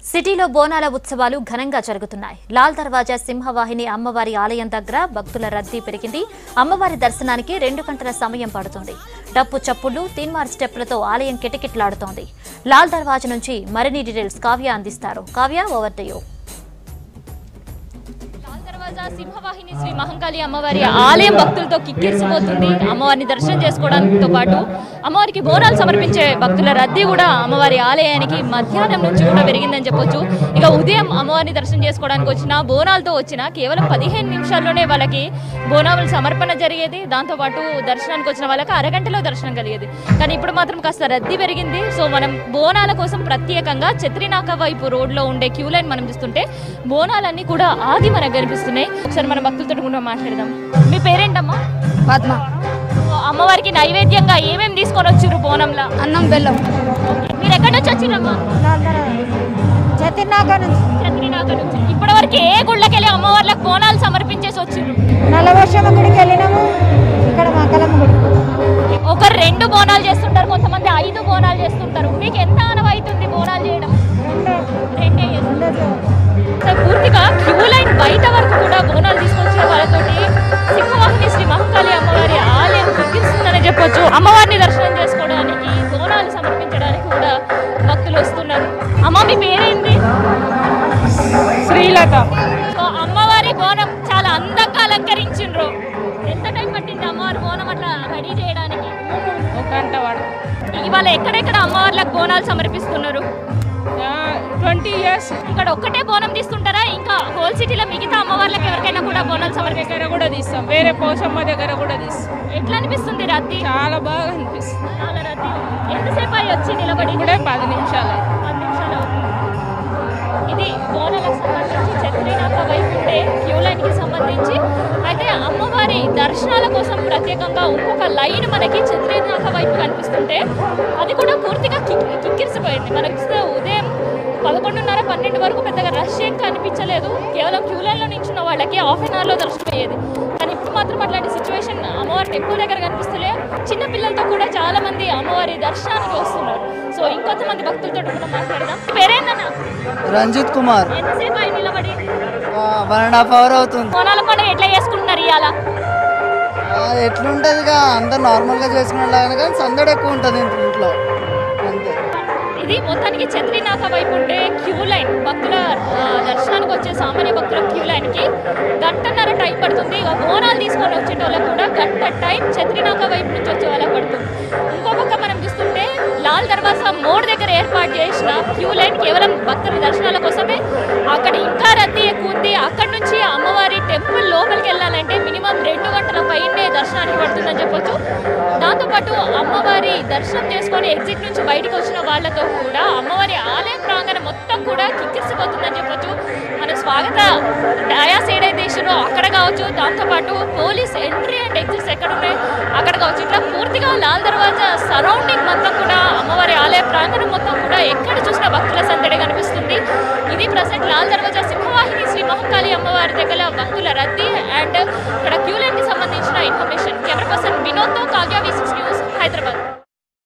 సిటీలో బోనాల ఉత్సవాలు ఘనంగా జరుగుతున్నాయి లాల్ దర్వాజా సింహవాహిని అమ్మవారి ఆలయం దగ్గర భక్తుల రద్దీ పెరిగింది అమ్మవారి దర్శనానికి రెండు గంటల సమయం పడుతుంది డప్పు చప్పుళ్లు తీన్మార్ స్టెప్లతో ఆలయం కిటకిటలాడుతోంది లాల్ దర్వాజా నుంచి మరిన్ని డీటెయిల్స్ కావ్య అందిస్తారు Kavya over to you Lal Darwaza Simhavahini Shri Mahankali అమ్మవారి ఆలయం భక్తులతో కిక్కిరిసిపోతుంది అమ్మవారిని దర్శనం చేసుకోవడంతో పాటు అమ్మవారికి బోనాలు సమర్పించే భక్తుల రద్దీ కూడా అమ్మవారి ఆలయానికి మధ్యాహ్నం నుంచి కూడా పెరిగిందని చెప్పొచ్చు ఇక ఉదయం అమ్మవారిని దర్శనం చేసుకోవడానికి వచ్చిన బోనాలతో వచ్చిన కేవలం పదిహేను నిమిషాల్లోనే వాళ్ళకి బోనాలు సమర్పణ జరిగేది దాంతోపాటు దర్శనానికి వచ్చిన వాళ్ళకి అరగంటలో దర్శనం కలిగేది కానీ ఇప్పుడు మాత్రం కాస్త రద్దీ పెరిగింది సో మనం బోనాల కోసం ప్రత్యేకంగా చత్రినాక వైపు రోడ్లో ఉండే క్యూ లైన్ మనం చూస్తుంటే బోనాలన్నీ కూడా ఆగి మనకు కనిపిస్తున్నాయి ఒకసారి మన భక్తులతో కూడా మాట్లాడదాం మీ పేరేంటమ్మా పద్మ ఓ, అమ్మవారికి నైవేద్యంగా ఏమేమి తీసుకొని వచ్చిర్రు బోనంలా అన్నం బెల్లం మీరు ఎక్కడి నుంచి వచ్చిరమ్మా చతినాక నుంచి చత్రినాక నుంచి ఇప్పటి వరకు ఏ గుళ్ళకెళ్ళి అమ్మవార్లకు బోనాలు సమర్పించేసి వచ్చిర్రు నల్లవర్షమ్మ గుడికి వెళ్ళినాము ఇక్కడ మంగళమ్మ గుడి ఒకరు రెండు బోనాలు చేస్తుంటారు కొంతమంది ఐదు బోనాలు చేస్తుంటారు మీకు ఎంత అనువైతుంది బోనాలు చేయడం రెండే చేస్తుంటారు. అసలు పూర్తిగా క్యూ లైన్ బయట వరకు కూడా బోనాలు తీసుకొచ్చే వాళ్ళతోటి సింహవాహిని శ్రీ మహంకాళి అమ్మవారి ఆలయం కిక్కిస్తుందని చెప్పొచ్చు అమ్మవారిని దర్శనం చేసుకోవడానికి బోనాలు సమర్పించడానికి కూడా భక్తులు వస్తున్నారు అమ్మ మీ పేరేంటి శ్రీలత సో అమ్మవారి బోనం చాలా అందంగా అలంకరించిండ్రు ఎంత టైం పట్టింది అమ్మవారి బోనం అట్లా రెడీ చేయడానికి ఒక గంట వాడు ఇవాళ ఎక్కడెక్కడ అమ్మవార్లకు బోనాలు సమర్పిస్తున్నారు ట్వంటీ ఇయర్స్ ఇక్కడ ఒక్కటే బోనం తీస్తుంటారా ఇంకా హోల్ సిటీలో మిగతా అమ్మవార్లకు ఎవరికైనా కూడా బోనాలు సమర్పిస్తారు దగ్గర కూడా తీస్తాం వేరే పోషమ్మ దగ్గర కూడా తీస్తాం ఎట్లా అనిపిస్తుంది రద్దీ చాలా బాగా అనిపిస్తుంది చాలా రద్దీ ఉంది. ఎంతసేపు అయ్యి వచ్చి నిలబడి ఇప్పుడే పది నిమిషాలు పది నిమిషాలు అవుతుంది. ఇది బోనాలకు సంబంధించి చత్రినాథ వైపు ఉండే క్యూ లైన్ కి సంబంధించి అయితే అమ్మవారి దర్శనాల కోసం ప్రత్యేకంగా ఇంకొక లైన్ మనకి చత్రినాథ వైపు కనిపిస్తుంటే అది కూడా పూర్తిగా కిక్ కిక్కిరిసిపోయింది మనకి చూస్తే ఉదయం పదకొండున్నర పన్నెండు వరకు పెద్దగా రష్ ఏం కనిపించలేదు కేవలం క్యూ లైన్లో నించున్న వాళ్ళకి హాఫ్ అన్ అవర్లో దర్శనం అయ్యేది కానీ ఇప్పుడు మాత్రం అట్లాంటి సిచ్యువేషన్ అమ్మవారి టెంపుల్ దగ్గర కనిపిస్తలే చిన్న పిల్లలతో కూడా చాలా మంది అమ్మవారి దర్శనానికి వస్తున్నారు సో ఇంకొంతమంది భక్తులతో కూడా మాట్లాడదాం పేరేందన్నా రంజిత్ కుమార్ ఎంతసేపు అయి నిలబడి వన్ అండ్ హాఫ్ అవర్ అవుతుంది కోనాల పండుగ ఎట్లా చేసుకుంటున్నారు ఇవాళ ఆ, ఎట్లుంటది ఇక అందరు నార్మల్గా చేసుకునేలాగానే కానీ సందడి ఎక్కువ ఉంటుంది ఇంట్లో ఇంట్లో అంతే ఇది మొత్తానికి చత్రినాథ వైపు ఉండే క్యూ లైన్ భక్తుల ఆ, దర్శనానికి వచ్చే సామాన్య భక్తుల క్యూ లైన్ కి గంటన్నర టైం పడుతుంది ఇక బోనాలు తీసుకొని వచ్చేటోళ్ళకి కూడా గంట టైం చత్రినాథ వైపు నుంచి వచ్చే వాళ్ళకి పడుతుంది ఇంకో పక్క మనం చూస్తుంటే లాల్ దర్వాజా మోడ్ దగ్గర ఏర్పాటు చేసిన క్యూ లైన్ కేవలం భక్తుల దర్శనాల కోసమే అక్కడ ఇంకా రద్దీ ఎక్కువ ఉంది అక్కడ నుంచి అమ్మవారి టెంపుల్ లోపలికి వెళ్ళాలంటే మినిమం రెండు గంటల పైనే దర్శనానికి పడుతుందని చెప్పొచ్చు దాంతోపాటు అమ్మవారి దర్శనం చేసుకొని ఎగ్జిట్ నుంచి బయటకు వచ్చిన వాళ్ళతో కూడా అమ్మవారి ఆలయం ప్రాంగణం మొత్తం కూడా కిక్కిరిసిపోతుందని చెప్పొచ్చు మన స్వాగత డయాస్ ఏదైతే ఇచ్చినో అక్కడ కావచ్చు దాంతోపాటు పోలీస్ ఎంట్రీ అండ్ ఎగ్జిట్స్ ఎక్కడ ఉన్నాయి అక్కడ కావచ్చు ఇట్లా పూర్తిగా లాల్ దర్వాజా సరౌండింగ్ మొత్తం కూడా అమ్మవారి ఆలయ ప్రాంగణం మొత్తం కూడా ఎక్కడ చూసినా భక్తుల సందడి కనిపిస్తుంది ఇది ప్రజెంట్ లాల్ దర్వాజా సింహవాహిని శ్రీ మహంకాళి అమ్మవారి దగ్గర భక్తుల రద్దీ అండ్ ఇక్కడ క్యూ లైన్ కి సంబంధించిన ఇన్ఫర్మేషన్ కెమెరా పర్సన్ వినోద్తో Kavya V six news Hyderabad